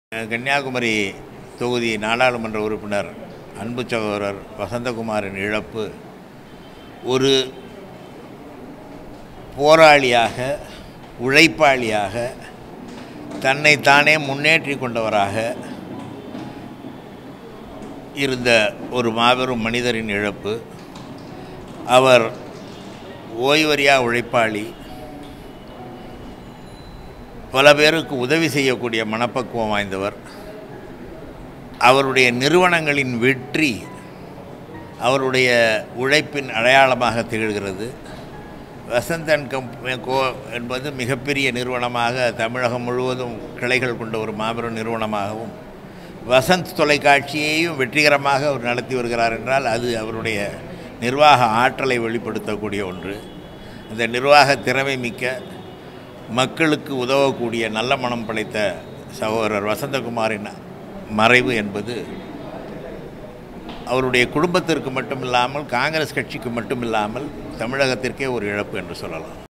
கன்னியாகுமரி தொகுதி நாடாளுமன்ற உறுப்பினர் அன்பு சகோதரர் வசந்தகுமாரின் இழப்பு ஒரு போராளியாக உழைப்பாளியாக தன்னை தானே முன்னேற்றி கொண்டவராக இருந்த ஒரு மாபெரும் மனிதரின் இழப்பு அவர் ஓய்வறியா உழைப்பாளி பல பேருக்கு உதவி செய்யக்கூடிய மனப்பக்குவம் வாய்ந்தவர் அவருடைய நிறுவனங்களின் வெற்றி அவருடைய உழைப்பின் அடையாளமாக திகழ்கிறது வசந்தன் கம்பெனி கோ என்பது மிகப்பெரிய நிறுவனமாக தமிழகம் முழுவதும் கிளைகள் கொண்ட ஒரு மாபெரும் நிறுவனமாகவும் வசந்த் தொலைக்காட்சியையும் வெற்றிகரமாக அவர் நடத்தி வருகிறார் என்றால் அது அவருடைய நிர்வாக ஆற்றலை வெளிப்படுத்தக்கூடிய ஒன்று அந்த நிர்வாக திறமை மிக்க மக்களுக்கு உதவக்கூடிய நல்ல மனம் படைத்த சகோதரர் வசந்தகுமாரின் மறைவு என்பது அவருடைய குடும்பத்திற்கு மட்டுமில்லாமல் காங்கிரஸ் கட்சிக்கு மட்டுமில்லாமல் தமிழகத்திற்கே ஒரு இழப்பு என்று சொல்லலாம்